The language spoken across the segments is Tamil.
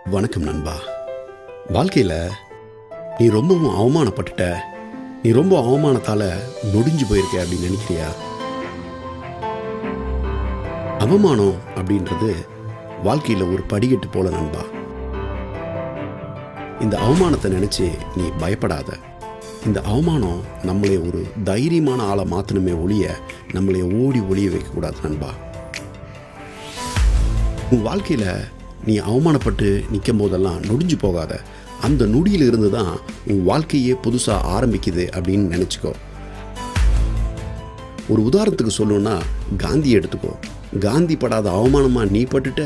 வணக்கம் நண்பா வாழ்க்கையில் நீ ரொம்பவும் அவமானப்பட்டுட்ட நீ ரொம்ப அவமானத்தால் நொடிஞ்சு போயிருக்க அப்படின்னு நினைக்கிறியா அவமானம் அப்படின்றது வாழ்க்கையில் ஒரு படிக்கட்டு போல நண்பா இந்த அவமானத்தை நினச்சி நீ பயப்படாத இந்த அவமானம் நம்மளை ஒரு தைரியமான ஆளை மாற்றணுமே ஒழிய நம்மளை ஓடி ஒளிய வைக்கக்கூடாது நண்பா உன் வாழ்க்கையில் நீ அவமானப்பட்டு நிற்கும் போதெல்லாம் நொடிஞ்சு போகாத அந்த நொடியில் இருந்து தான் உன் வாழ்க்கையே புதுசாக ஆரம்பிக்குது அப்படின்னு நினச்சிக்கோ ஒரு உதாரணத்துக்கு சொல்லணும்னா காந்தி எடுத்துக்கோ காந்தி படாத அவமானமாக நீ பட்டுட்ட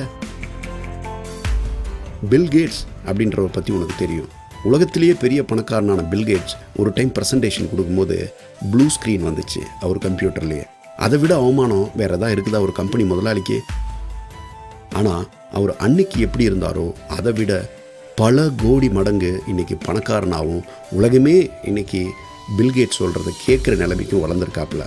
பில் கேட்ஸ் அப்படின்றவரை பற்றி உனக்கு தெரியும் உலகத்திலேயே பெரிய பணக்காரனான பில் கேட்ஸ் ஒரு டைம் ப்ரெசன்டேஷன் கொடுக்கும்போது ப்ளூ ஸ்க்ரீன் வந்துச்சு அவர் கம்ப்யூட்டர்லேயே அதை விட அவமானம் வேற எதாவது இருக்குதா ஒரு கம்பெனி முதலாளிக்கு ஆனால் அவர் அன்னைக்கு எப்படி இருந்தாரோ அதை விட பல கோடி மடங்கு இன்னைக்கு பணக்காரனாகவும் உலகமே இன்னைக்கு பில்கேட் சொல்கிறத கேட்குற நிலைமைக்கும் வளர்ந்துருக்காப்புல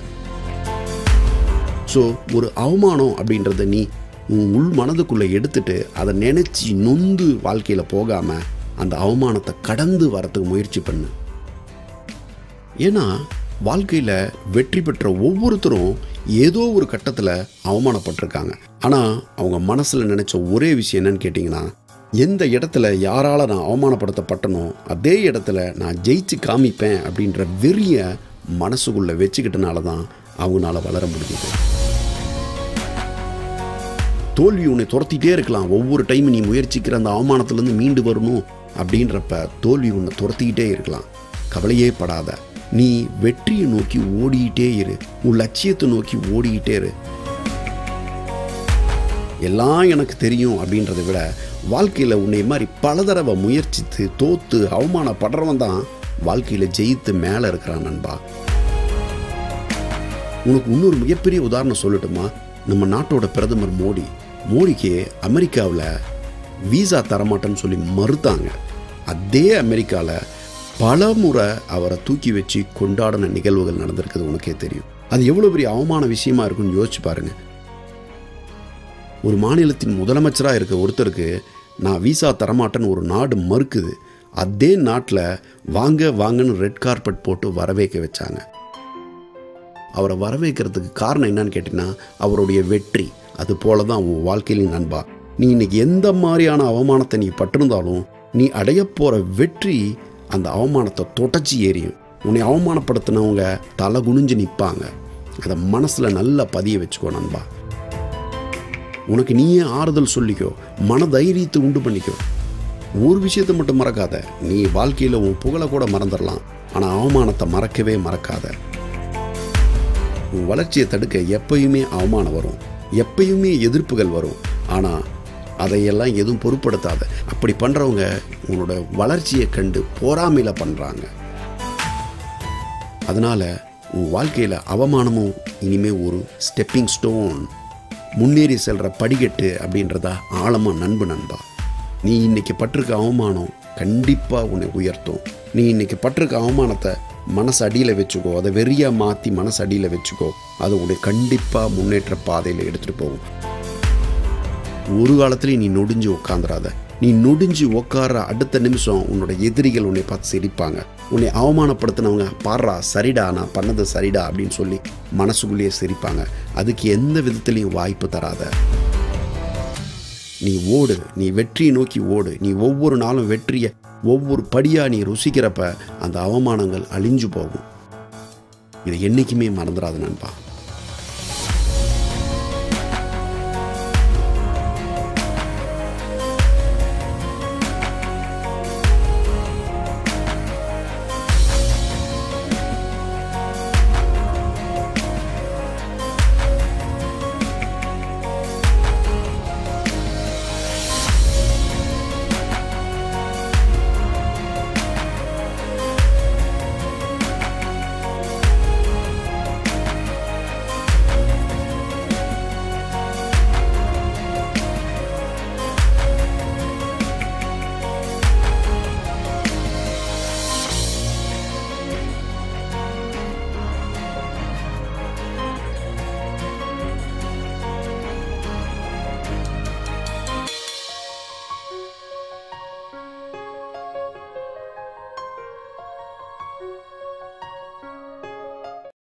ஸோ ஒரு அவமானம் அப்படின்றத நீ உன் உள் மனதுக்குள்ளே எடுத்துட்டு அதை நினச்சி நொந்து வாழ்க்கையில் போகாமல் அந்த அவமானத்தை கடந்து வரத்துக்கு முயற்சி பண்ணு ஏன்னா வாழ்க்கையில் வெற்றி பெற்ற ஒவ்வொருத்தரும் ஏதோ ஒரு கட்டத்தில் அவமானப்பட்டிருக்காங்க ஆனால் அவங்க மனசில் நினச்ச ஒரே விஷயம் என்னன்னு கேட்டிங்கன்னா எந்த இடத்துல யாரால் நான் அவமானப்படுத்தப்பட்டனோ அதே இடத்துல நான் ஜெயிச்சு காமிப்பேன் அப்படின்ற வெறிய மனசுக்குள்ளே வச்சுக்கிட்டனால தான் அவங்களால வளர முடியுது தோல்வி உன்னை துரத்திட்டே இருக்கலாம் ஒவ்வொரு டைம் நீ முயற்சிக்கிற அந்த அவமானத்துலேருந்து மீண்டு வரணும் அப்படின்றப்ப தோல்வி உன்னை துரத்திக்கிட்டே இருக்கலாம் கவலையே படாத நீ வெற்றியை நோக்கி ஓடிக்கிட்டே இரு உன் லட்சியத்தை நோக்கி ஓடிக்கிட்டே இரு எல்லாம் எனக்கு தெரியும் அப்படின்றத விட வாழ்க்கையில் உன்னை மாதிரி பல தடவை முயற்சித்து தோத்து அவமானப்படுறவன் தான் வாழ்க்கையில் ஜெயித்து மேலே இருக்கிறான் நண்பா உனக்கு இன்னொரு மிகப்பெரிய உதாரணம் சொல்லட்டுமா நம்ம நாட்டோட பிரதமர் மோடி மோடிக்கு அமெரிக்காவில் வீசா தரமாட்டேன்னு சொல்லி மறுத்தாங்க அதே அமெரிக்காவில் பல முறை அவரை தூக்கி வச்சு கொண்டாடின நிகழ்வுகள் நடந்திருக்குது உனக்கே தெரியும் அது எவ்வளோ பெரிய அவமான விஷயமா இருக்குன்னு யோசிச்சு பாருங்க ஒரு மாநிலத்தின் முதலமைச்சராக இருக்க ஒருத்தருக்கு நான் வீசா தரமாட்டேன்னு ஒரு நாடு மறுக்குது அதே நாட்டில் வாங்க வாங்கன்னு ரெட் கார்பெட் போட்டு வரவேற்க வச்சாங்க அவரை வரவேற்கிறதுக்கு காரணம் என்னன்னு கேட்டிங்கன்னா அவருடைய வெற்றி அது போல தான் உன் வாழ்க்கையிலும் நண்பா நீ இன்னைக்கு எந்த மாதிரியான அவமானத்தை நீ பட்டிருந்தாலும் நீ அடைய போகிற வெற்றி அந்த அவமானத்தை தொடச்சி எறியும் உன்னை அவமானப்படுத்தினவங்க தலை குனிஞ்சு நிற்பாங்க அதை மனசில் நல்லா பதிய வச்சுக்கோ நண்பா உனக்கு நீயே ஆறுதல் சொல்லிக்கோ மன தைரியத்தை உண்டு பண்ணிக்கோ ஒரு விஷயத்தை மட்டும் மறக்காத நீ வாழ்க்கையில் உன் புகழை கூட மறந்துடலாம் ஆனால் அவமானத்தை மறக்கவே மறக்காத உன் வளர்ச்சியை தடுக்க எப்பயுமே அவமானம் வரும் எப்பயுமே எதிர்ப்புகள் வரும் ஆனால் அதையெல்லாம் எதுவும் பொருட்படுத்தாத அப்படி பண்ணுறவங்க உன்னோட வளர்ச்சியை கண்டு போராமையில் பண்ணுறாங்க அதனால் உன் வாழ்க்கையில் அவமானமும் இனிமே ஒரு ஸ்டெப்பிங் ஸ்டோன் முன்னேறி செல்கிற படிக்கட்டு அப்படின்றதா ஆழமாக நண்பு நண்பா நீ இன்னைக்கு பட்டிருக்க அவமானம் கண்டிப்பாக உன்னை உயர்த்தும் நீ இன்னைக்கு பட்டிருக்க அவமானத்தை மனசு அடியில் வச்சுக்கோ அதை வெறியாக மாற்றி மனசு அடியில் வச்சுக்கோ அது உன்னை கண்டிப்பாக முன்னேற்ற பாதையில் எடுத்துகிட்டு போகும் ஒரு காலத்துலேயும் நீ நொடிஞ்சு உட்காந்துராத நீ நொடிஞ்சு உட்கார அடுத்த நிமிஷம் உன்னோட எதிரிகள் உன்னை பார்த்து சிரிப்பாங்க உன்னை அவமானப்படுத்தினவங்க பாடுறா சரிடா நான் பண்ணது சரிடா அப்படின்னு சொல்லி மனசுக்குள்ளேயே சிரிப்பாங்க அதுக்கு எந்த விதத்துலையும் வாய்ப்பு தராத நீ ஓடு நீ வெற்றியை நோக்கி ஓடு நீ ஒவ்வொரு நாளும் வெற்றியை ஒவ்வொரு படியாக நீ ருசிக்கிறப்ப அந்த அவமானங்கள் அழிஞ்சு போகும் இதை என்றைக்குமே மறந்துடாது நண்பா